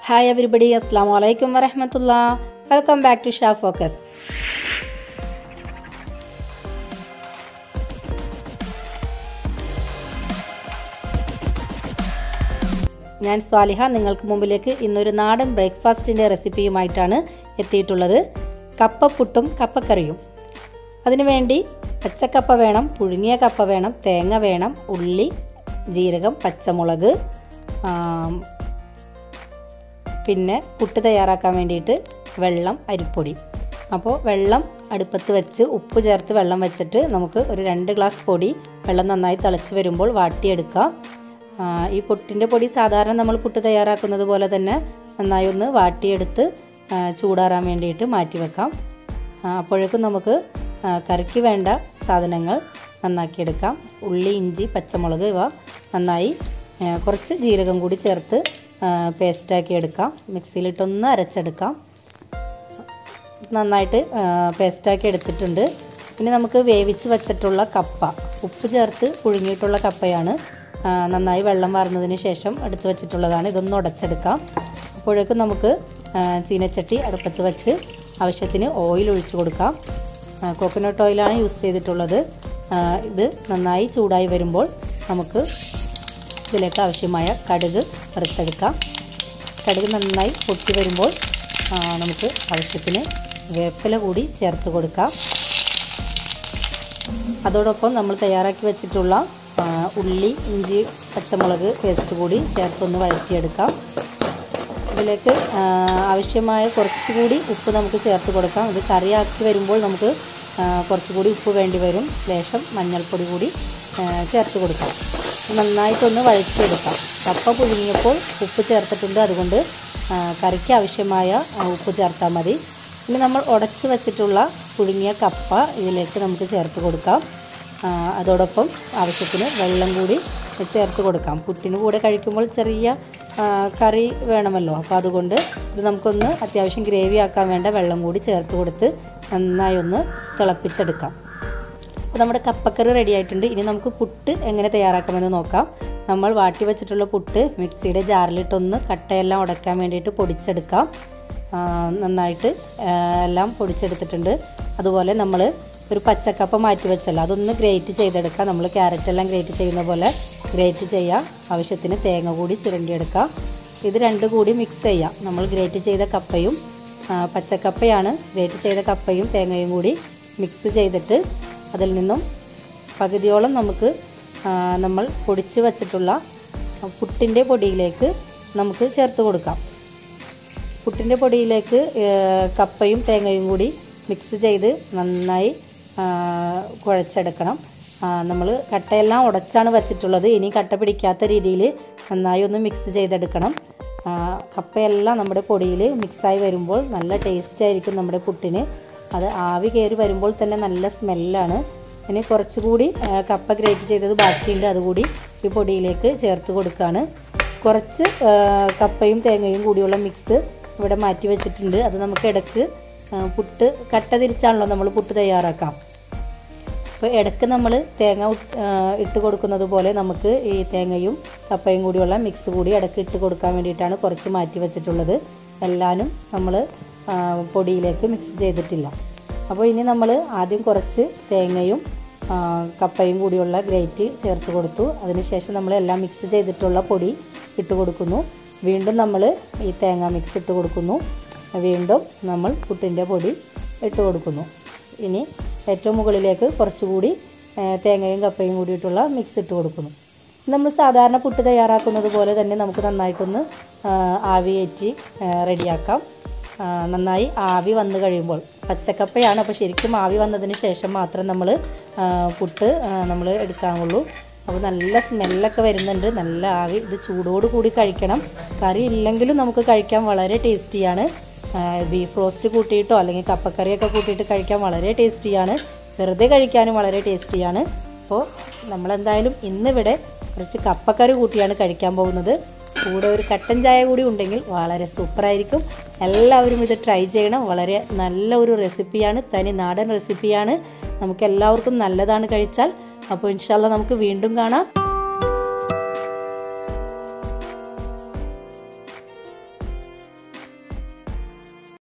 hi everybody അസ്സാം വലൈക്കും വരഹമത്തുള്ള welcome back to Sha focus ഞാൻ സ്വാലിഹ നിങ്ങൾക്ക് മുമ്പിലേക്ക് ഇന്നൊരു നാടൻ ബ്രേക്ക്ഫാസ്റ്റിൻ്റെ റെസിപ്പിയുമായിട്ടാണ് എത്തിയിട്ടുള്ളത് കപ്പപ്പുട്ടും കപ്പക്കറിയും അതിനുവേണ്ടി പച്ചക്കപ്പ വേണം പുഴുങ്ങിയ കപ്പ വേണം തേങ്ങ വേണം ഉള്ളി ജീരകം പച്ചമുളക് ആം, പിന്നെ പുട്ട് തയ്യാറാക്കാൻ വേണ്ടിയിട്ട് വെള്ളം അരിപ്പൊടി അപ്പോൾ വെള്ളം അടുപ്പത്ത് വെച്ച് ഉപ്പ് ചേർത്ത് വെള്ളം വെച്ചിട്ട് നമുക്ക് ഒരു രണ്ട് ഗ്ലാസ് പൊടി വെള്ളം നന്നായി തിളച്ച് വരുമ്പോൾ വാട്ടിയെടുക്കാം ആ, ഈ പുട്ടിൻ്റെ പൊടി സാധാരണ നമ്മൾ പുട്ട് തയ്യാറാക്കുന്നത് പോലെ തന്നെ നന്നായി ഒന്ന് വാട്ടിയെടുത്ത് ആ, ചൂടാറാൻ വേണ്ടിയിട്ട് മാറ്റി വെക്കാം ആ, അപ്പോഴേക്കും നമുക്ക് ആ, കറിക്ക് വേണ്ട സാധനങ്ങൾ നന്നാക്കിയെടുക്കാം ഉള്ളി ഇഞ്ചി പച്ചമുളക് ഇവ നന്നായി ആ, കുറച്ച് ജീരകം കൂടി ചേർത്ത് ആ, പേസ്റ്റാക്കി എടുക്കാം മിക്സിയിലിട്ടൊന്ന് അരച്ചെടുക്കാം നന്നായിട്ട് ആ, പേസ്റ്റാക്കി എടുത്തിട്ടുണ്ട് ഇനി നമുക്ക് വേവിച്ച് വെച്ചിട്ടുള്ള കപ്പ ഉപ്പ് ചേർത്ത് പുഴുങ്ങിയിട്ടുള്ള കപ്പയാണ് ആ, നന്നായി വെള്ളം വാർന്നതിന് ശേഷം എടുത്ത് വെച്ചിട്ടുള്ളതാണ് ഇതൊന്ന് ഉടച്ചെടുക്കാം അപ്പോഴേക്കും നമുക്ക് ആ, ചീനച്ചട്ടി അടുപ്പത്ത് വെച്ച് ആവശ്യത്തിന് ഓയിൽ ഒഴിച്ചു കൊടുക്കാം കോക്കനട്ട് ഓയിലാണ് യൂസ് ചെയ്തിട്ടുള്ളത് ആ, ഇത് നന്നായി ചൂടായി വരുമ്പോൾ നമുക്ക് ഇതിലേക്ക് ആവശ്യമായ കടുക് വറുത്തെടുക്കാം കടുക് നന്നായി പൊട്ടി വരുമ്പോൾ ആ, നമുക്ക് ആവശ്യത്തിന് വേപ്പില കൂടി ചേർത്ത് കൊടുക്കാം അതോടൊപ്പം നമ്മൾ തയ്യാറാക്കി വെച്ചിട്ടുള്ള ആ, ഉള്ളി ഇഞ്ചി പച്ചമുളക് പേസ്റ്റ് കൂടി ചേർത്തൊന്ന് വഴറ്റിയെടുക്കാം ഇതിലേക്ക് ആ, ആവശ്യമായ കുറച്ചുകൂടി ഉപ്പ് നമുക്ക് ചേർത്ത് കൊടുക്കാം ഇത് കറിയാക്കി വരുമ്പോൾ നമുക്ക് ആ, കുറച്ചുകൂടി ഉപ്പ് വേണ്ടി വരും ലേശം മഞ്ഞൾപ്പൊടി കൂടി ആ, ചേർത്ത് കൊടുക്കാം നന്നായിട്ടൊന്ന് വഴറ്റിയെടുക്കാം കപ്പ പുഴുങ്ങിയപ്പോൾ ഉപ്പ് ചേർത്തിട്ടുണ്ട് അതുകൊണ്ട് ആ, കറിക്ക് ആവശ്യമായ ആ, ഉപ്പ് ചേർത്താൽ മതി ഇനി നമ്മൾ ഉടച്ച് വെച്ചിട്ടുള്ള പുഴുങ്ങിയ കപ്പ ഇതിലേക്ക് നമുക്ക് ചേർത്ത് കൊടുക്കാം ആ, അതോടൊപ്പം ആവശ്യത്തിന് വെള്ളം കൂടി ചേർത്ത് കൊടുക്കാം പുട്ടിന് കൂടെ കഴിക്കുമ്പോൾ ചെറിയ ആ, കറി വേണമല്ലോ അപ്പോൾ അതുകൊണ്ട് ഇത് നമുക്കൊന്ന് അത്യാവശ്യം ഗ്രേവി ആക്കാൻ വേണ്ട വെള്ളം കൂടി ചേർത്ത് കൊടുത്ത് നന്നായി ഒന്ന് തിളപ്പിച്ചെടുക്കാം അപ്പോൾ നമ്മുടെ കപ്പക്കറി റെഡി ആയിട്ടുണ്ട് ഇനി നമുക്ക് പുട്ട് എങ്ങനെ തയ്യാറാക്കാമെന്ന് നോക്കാം നമ്മൾ വാട്ടി വെച്ചിട്ടുള്ള പുട്ട് മിക്സിയുടെ ജാറിലിട്ടൊന്ന് കട്ടയെല്ലാം ഉടയ്ക്കാൻ വേണ്ടിയിട്ട് പൊടിച്ചെടുക്കാം ആ, നന്നായിട്ട് ആ, എല്ലാം പൊടിച്ചെടുത്തിട്ടുണ്ട് അതുപോലെ നമ്മൾ ഒരു പച്ചക്കപ്പ മാറ്റി വെച്ചല്ലോ അതൊന്ന് ഗ്രേറ്റ് ചെയ്തെടുക്കാം നമ്മൾ ക്യാരറ്റ് എല്ലാം ഗ്രേറ്റ് ചെയ്യുന്ന പോലെ ഗ്രേറ്റ് ചെയ്യാം ആവശ്യത്തിന് തേങ്ങ കൂടി ചുരണ്ടിയെടുക്കാം ഇത് രണ്ടും കൂടി മിക്സ് ചെയ്യാം നമ്മൾ ഗ്രേറ്റ് ചെയ്ത കപ്പയും ആ, പച്ചക്കപ്പയാണ് ഗ്രേറ്റ് ചെയ്ത കപ്പയും തേങ്ങയും കൂടി മിക്സ് ചെയ്തിട്ട് അതിൽ നിന്നും പകുതിയോളം നമുക്ക് ആ, നമ്മൾ പൊടിച്ച് വച്ചിട്ടുള്ള പുട്ടിൻ്റെ പൊടിയിലേക്ക് നമുക്ക് ചേർത്ത് കൊടുക്കാം പുട്ടിൻ്റെ പൊടിയിലേക്ക് ഏഹ്, കപ്പയും തേങ്ങയും കൂടി മിക്സ് ചെയ്ത് നന്നായി ആ, കുഴച്ചെടുക്കണം നമ്മൾ കട്ടയെല്ലാം ഉടച്ചാണ് വച്ചിട്ടുള്ളത് ഇനി കട്ട പിടിക്കാത്ത രീതിയിൽ നന്നായി ഒന്ന് മിക്സ് ചെയ്തെടുക്കണം ആ, കപ്പയെല്ലാം നമ്മുടെ പൊടിയിൽ മിക്സായി വരുമ്പോൾ നല്ല ടേസ്റ്റ് ആയിരിക്കും നമ്മുടെ പുട്ടിന് അത് ആവി കയറി വരുമ്പോൾ തന്നെ നല്ല സ്മെല്ലാണ് ഇനി കുറച്ചുകൂടി ആ, കപ്പ ഗ്രേറ്റ് ചെയ്തത് ബാക്കിയുണ്ട് അതുകൂടി ഈ പൊടിയിലേക്ക് ചേർത്ത് കൊടുക്കുകയാണ് കുറച്ച് ആ, കപ്പയും തേങ്ങയും കൂടിയുള്ള മിക്സ് ഇവിടെ മാറ്റി വെച്ചിട്ടുണ്ട് അത് നമുക്ക് ഇടക്ക് ആ, പുട്ട് കട്ട തിരിച്ചാണല്ലോ നമ്മൾ പുട്ട് തയ്യാറാക്കാം അപ്പോൾ ഇടക്ക് നമ്മൾ തേങ്ങ ഉട്ട്- ആ, ഇട്ട് കൊടുക്കുന്നത് പോലെ നമുക്ക് ഈ തേങ്ങയും കപ്പയും കൂടിയുള്ള മിക്സ് കൂടി ഇടക്ക് ഇട്ട് കൊടുക്കാൻ വേണ്ടിയിട്ടാണ് കുറച്ച് മാറ്റി വെച്ചിട്ടുള്ളത് എല്ലാനും നമ്മൾ ആ, പൊടിയിലേക്ക് മിക്സ് ചെയ്തിട്ടില്ല അപ്പോൾ ഇനി നമ്മൾ ആദ്യം കുറച്ച് തേങ്ങയും ആ, കപ്പയും കൂടിയുള്ള ഗ്രേറ്റ് ചേർത്ത് കൊടുത്തു അതിനുശേഷം നമ്മൾ എല്ലാം മിക്സ് ചെയ്തിട്ടുള്ള പൊടി ഇട്ട് കൊടുക്കുന്നു വീണ്ടും നമ്മൾ ഈ തേങ്ങ മിക്സ് ഇട്ട് കൊടുക്കുന്നു വീണ്ടും നമ്മൾ പുട്ടിൻ്റെ പൊടി ഇട്ട് കൊടുക്കുന്നു ഇനി ഏറ്റവും മുകളിലേക്ക് കുറച്ചുകൂടി ആ, തേങ്ങയും കപ്പയും കൂടിയിട്ടുള്ള മിക്സ് ഇട്ട് കൊടുക്കുന്നു നമ്മൾ സാധാരണ പുട്ട് തയ്യാറാക്കുന്നത് പോലെ തന്നെ നമുക്ക് നന്നായിട്ടൊന്ന് ആ, ആവി കയറ്റി ആ, റെഡിയാക്കാം ആ, നന്നായി ആവി വന്നു കഴിയുമ്പോൾ പച്ചക്കപ്പയാണ് അപ്പോൾ ശരിക്കും ആവി വന്നതിന് ശേഷം മാത്രം നമ്മൾ പുട്ട് നമ്മൾ എടുക്കാവുള്ളൂ അപ്പോൾ നല്ല സ്മെല്ലൊക്കെ വരുന്നുണ്ട് നല്ല ആവി ഇത് ചൂടോട് കൂടി കഴിക്കണം കറി ഇല്ലെങ്കിലും നമുക്ക് കഴിക്കാൻ വളരെ ടേസ്റ്റിയാണ് ബീഫ് റോസ്റ്റ് കൂട്ടിയിട്ടോ അല്ലെങ്കിൽ കപ്പക്കറിയൊക്കെ കൂട്ടിയിട്ട് കഴിക്കാൻ വളരെ ടേസ്റ്റിയാണ് വെറുതെ കഴിക്കാനും വളരെ ടേസ്റ്റിയാണ് അപ്പോൾ നമ്മളെന്തായാലും ഇന്നിവിടെ കുറച്ച് കപ്പക്കറി കൂട്ടിയാണ് കഴിക്കാൻ പോകുന്നത് കൂടെ ഒരു കട്ടൻ ചായ കൂടി ഉണ്ടെങ്കിൽ വളരെ സൂപ്പറായിരിക്കും എല്ലാവരും ഇത് ട്രൈ ചെയ്യണം വളരെ നല്ല ഒരു റെസിപ്പിയാണ് തനി നാടൻ റെസിപ്പിയാണ് നമുക്ക് എല്ലാവർക്കും നല്ലതാണ് കഴിച്ചാൽ അപ്പോൾ ഇൻഷാല്ല നമുക്ക് വീണ്ടും കാണാം